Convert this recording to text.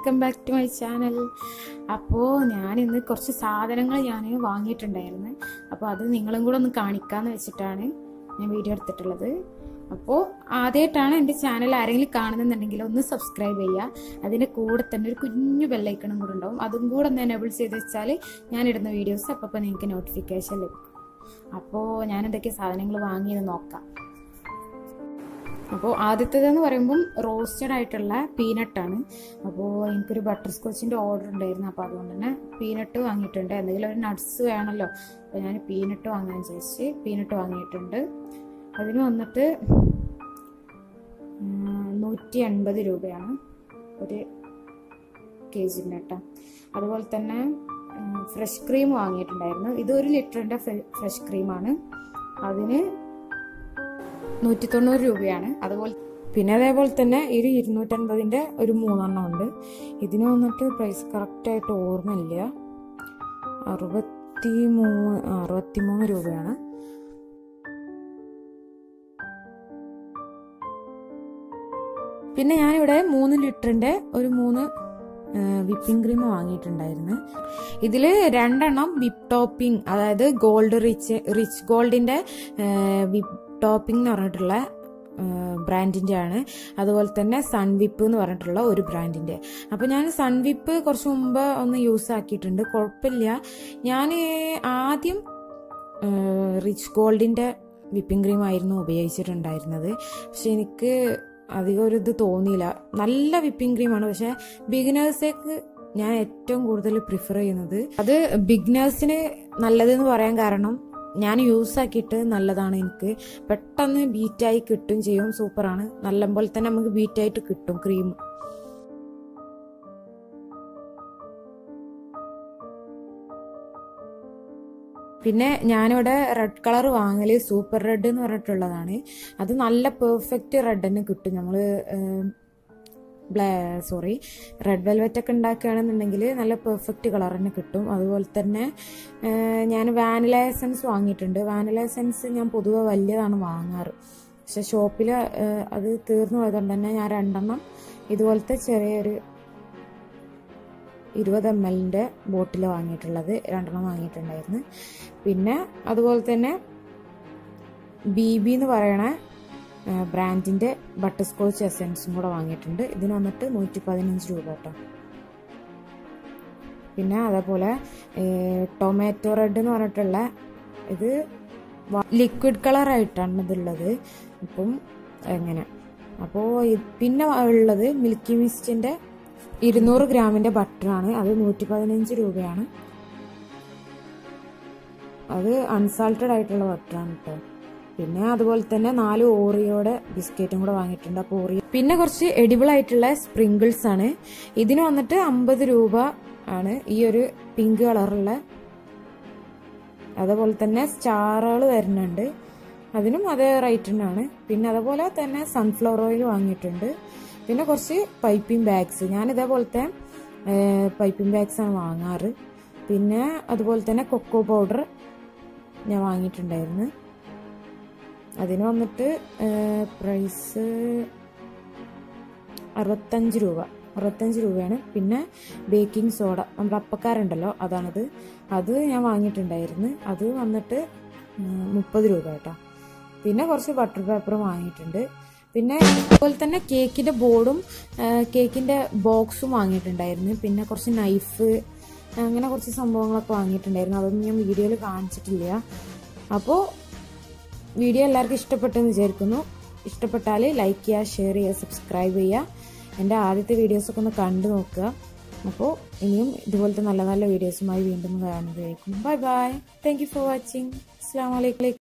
welcome back to my channel അപ്പോൾ ഞാൻ ഇന്ന് കുറച്ച് സാധനങ്ങൾ ഞാൻ വാങ്ങിയിട്ടുണ്ടായിരുന്നു അപ്പോൾ അത് നിങ്ങളും കൂടെ ഒന്ന് കാണിക്കാമെന്ന് വെച്ചിട്ടാണ് ഞാൻ വീഡിയോ എടുത്തിട്ടുള്ളത് അപ്പോൾ ആദ്യമായിട്ടാണ് എൻ്റെ ചാനൽ ആരെങ്കിലും കാണുന്നുണ്ടെങ്കിൽ ഒന്ന് സബ്സ്ക്രൈബ് ചെയ്യുക അതിൻ്റെ കൂടെ തന്നെ ഒരു കുഞ്ഞു ബെല്ലൈക്കണും കൂടെ ഉണ്ടാവും അതും കൂടെ ഒന്ന് എനേബിൾ ചെയ്ത് വെച്ചാൽ ഞാനിടുന്ന വീഡിയോസ് അപ്പോൾ നിങ്ങൾക്ക് നോട്ടിഫിക്കേഷൻ ലഭിക്കും അപ്പോൾ ഞാൻ എന്തൊക്കെ സാധനങ്ങൾ വാങ്ങിയെന്ന് നോക്കാം അപ്പോൾ ആദ്യത്തേതെന്ന് പറയുമ്പം റോസ്റ്റഡ് ആയിട്ടുള്ള പീനട്ടാണ് അപ്പോൾ എനിക്കൊരു ബട്ടർ സ്കോച്ചിൻ്റെ ഓർഡർ ഉണ്ടായിരുന്നു അപ്പോൾ അതുകൊണ്ട് തന്നെ പീനട്ട് വാങ്ങിയിട്ടുണ്ട് എന്തെങ്കിലും ഒരു നട്ട്സ് വേണമല്ലോ അപ്പോൾ ഞാൻ പീനട്ട് വാങ്ങാൻ വിചാരിച്ച് പീനട്ട് വാങ്ങിയിട്ടുണ്ട് അതിന് വന്നിട്ട് നൂറ്റി എൺപത് രൂപയാണ് ഒരു കെ ജിൻ്റെ കേട്ടോ അതുപോലെ തന്നെ ഫ്രഷ് ക്രീം വാങ്ങിയിട്ടുണ്ടായിരുന്നു ഇത് ഒരു ലിറ്ററിൻ്റെ ഫ്രഷ് ക്രീമാണ് അതിന് നൂറ്റി തൊണ്ണൂറ് രൂപയാണ് അതുപോലെ പിന്നെ അതേപോലെ തന്നെ ഒരു ഇരുന്നൂറ്റൻപതിൻ്റെ ഒരു മൂന്നെണ്ണം ഉണ്ട് ഇതിന് വന്നിട്ട് പ്രൈസ് കറക്റ്റായിട്ട് ഓർമ്മയില്ല അറുപത്തി മൂന്ന് അറുപത്തി മൂന്ന് രൂപയാണ് പിന്നെ ഞാനിവിടെ മൂന്ന് ലിറ്ററിൻ്റെ ഒരു മൂന്ന് വിപ്പിംഗ് ക്രീം വാങ്ങിയിട്ടുണ്ടായിരുന്നു ഇതിൽ രണ്ടെണ്ണം വിപ്പ് ടോപ്പിംഗ് അതായത് ഗോൾഡ് റിച്ച് റിച്ച് ഗോൾഡിൻ്റെ വിപ്പ് ടോപ്പിംഗ് എന്ന് പറഞ്ഞിട്ടുള്ള ബ്രാൻഡിൻ്റെ ആണ് അതുപോലെ തന്നെ സൺവിപ്പ് എന്ന് പറഞ്ഞിട്ടുള്ള ഒരു ബ്രാൻഡിൻ്റെ അപ്പോൾ ഞാൻ സൺവിപ്പ് കുറച്ച് മുമ്പ് ഒന്ന് യൂസ് ആക്കിയിട്ടുണ്ട് കുഴപ്പമില്ല ഞാൻ ആദ്യം റിച്ച് ഗോൾഡിൻ്റെ വിപ്പിംഗ് ക്രീം ആയിരുന്നു ഉപയോഗിച്ചിട്ടുണ്ടായിരുന്നത് പക്ഷെ എനിക്ക് അധികം ഒരു ഇത് തോന്നിയില്ല നല്ല വിപ്പിംഗ് ക്രീമാണ് പക്ഷെ ബിഗിനേഴ്സേക്ക് ഞാൻ ഏറ്റവും കൂടുതൽ പ്രിഫർ ചെയ്യുന്നത് അത് ബിഗിനേഴ്സിന് നല്ലതെന്ന് പറയാൻ കാരണം ഞാൻ യൂസ് ആക്കിയിട്ട് നല്ലതാണ് എനിക്ക് പെട്ടെന്ന് ബീറ്റായി കിട്ടും ചെയ്യും സൂപ്പറാണ് നല്ലപോലെ തന്നെ നമുക്ക് ബീറ്റായിട്ട് കിട്ടും ക്രീം പിന്നെ ഞാനിവിടെ റെഡ് കളർ വാങ്ങൽ സൂപ്പർ റെഡ് എന്ന് പറഞ്ഞിട്ടുള്ളതാണ് അത് നല്ല പെർഫെക്റ്റ് റെഡ് തന്നെ കിട്ടും നമ്മൾ ബ്ലാ സോറി റെഡ് വെൽവെറ്റ് ഒക്കെ ഉണ്ടാക്കുകയാണെന്നുണ്ടെങ്കിൽ നല്ല പെർഫെക്റ്റ് കളർ തന്നെ കിട്ടും അതുപോലെ തന്നെ ഞാൻ വാനില എസൻസ് വാങ്ങിയിട്ടുണ്ട് വാനില എസൻസ് ഞാൻ പൊതുവെ വലിയതാണ് വാങ്ങാറ് പക്ഷെ ഷോപ്പിൽ അത് തീർന്നു പോയതുകൊണ്ട് തന്നെ ഞാൻ രണ്ടെണ്ണം ഇതുപോലത്തെ ചെറിയൊരു ഇരുപത് എം എല്ലിൻ്റെ ബോട്ടിൽ വാങ്ങിയിട്ടുള്ളത് രണ്ടെണ്ണം വാങ്ങിയിട്ടുണ്ടായിരുന്നു പിന്നെ അതുപോലെ തന്നെ ബി ബി എന്ന് പറയണ ബ്രാൻഡിൻ്റെ ബട്ടർ സ്കോച്ച് എസൻസും കൂടെ വാങ്ങിയിട്ടുണ്ട് ഇതിന് വന്നിട്ട് നൂറ്റി പതിനഞ്ച് രൂപ കേട്ടോ പിന്നെ അതേപോലെ ടൊമാറ്റോ റെഡ് എന്ന് പറഞ്ഞിട്ടുള്ള ഇത് ലിക്വിഡ് കളറായിട്ടാണ് ഇതുള്ളത് അപ്പം എങ്ങനെ അപ്പോൾ പിന്നെ ഉള്ളത് മിൽക്കി മിസ്റ്റിൻ്റെ ഇരുന്നൂറ് ഗ്രാമിൻ്റെ ബട്ടറാണ് അത് നൂറ്റി പതിനഞ്ച് രൂപയാണ് അത് അൺസാൾട്ടഡ് ആയിട്ടുള്ള ബട്ടറാണ് കേട്ടോ പിന്നെ അതുപോലെ തന്നെ നാല് ഓറിയോടെ ബിസ്ക്കറ്റും കൂടെ വാങ്ങിയിട്ടുണ്ട് അപ്പോൾ ഓറിയോ പിന്നെ കുറച്ച് എഡിബിൾ ആയിട്ടുള്ള സ്പ്രിങ്കിൾസ് ആണ് ഇതിന് വന്നിട്ട് അമ്പത് രൂപ ആണ് ഈ ഒരു പിങ്ക് കളറുള്ള അതുപോലെ തന്നെ സ്റ്റാറുകൾ വരുന്നുണ്ട് അതിനും അതേ റേറ്റ് തന്നെയാണ് പിന്നെ അതുപോലെ തന്നെ സൺഫ്ലവർ ഓയിൽ വാങ്ങിയിട്ടുണ്ട് പിന്നെ കുറച്ച് പൈപ്പിംഗ് ബാഗ്സ് ഞാൻ ഇതേപോലത്തെ പൈപ്പിംഗ് ബാഗ്സ് ആണ് വാങ്ങാറ് പിന്നെ അതുപോലെ തന്നെ കൊക്കോ പൗഡർ ഞാൻ വാങ്ങിയിട്ടുണ്ടായിരുന്നു അതിന് വന്നിട്ട് പ്രൈസ് അറുപത്തഞ്ച് രൂപ അറുപത്തഞ്ച് രൂപയാണ് പിന്നെ ബേക്കിംഗ് സോഡ നമ്മുടെ അപ്പക്കാരുണ്ടല്ലോ അതാണത് അത് ഞാൻ വാങ്ങിയിട്ടുണ്ടായിരുന്നു അത് വന്നിട്ട് മുപ്പത് രൂപ കേട്ടോ പിന്നെ കുറച്ച് ബട്ടർ പേപ്പർ വാങ്ങിയിട്ടുണ്ട് പിന്നെ അതുപോലെ തന്നെ കേക്കിൻ്റെ ബോർഡും കേക്കിൻ്റെ ബോക്സും വാങ്ങിയിട്ടുണ്ടായിരുന്നു പിന്നെ കുറച്ച് നൈഫ് അങ്ങനെ കുറച്ച് സംഭവങ്ങളൊക്കെ വാങ്ങിയിട്ടുണ്ടായിരുന്നു അതൊന്നും ഞാൻ വീഡിയോയിൽ കാണിച്ചിട്ടില്ല അപ്പോൾ വീഡിയോ എല്ലാവർക്കും ഇഷ്ടപ്പെട്ടെന്ന് വിചാരിക്കുന്നു ഇഷ്ടപ്പെട്ടാൽ ലൈക്ക് ചെയ്യുക ഷെയർ ചെയ്യുക സബ്സ്ക്രൈബ് ചെയ്യുക എൻ്റെ ആദ്യത്തെ വീഡിയോസൊക്കെ ഒന്ന് കണ്ടു നോക്കുക അപ്പോൾ ഇനിയും ഇതുപോലത്തെ നല്ല നല്ല വീഡിയോസുമായി വീണ്ടും കാണുന്നതായിരിക്കും bye bye thank you for watching അസ്സാം വലൈക്കും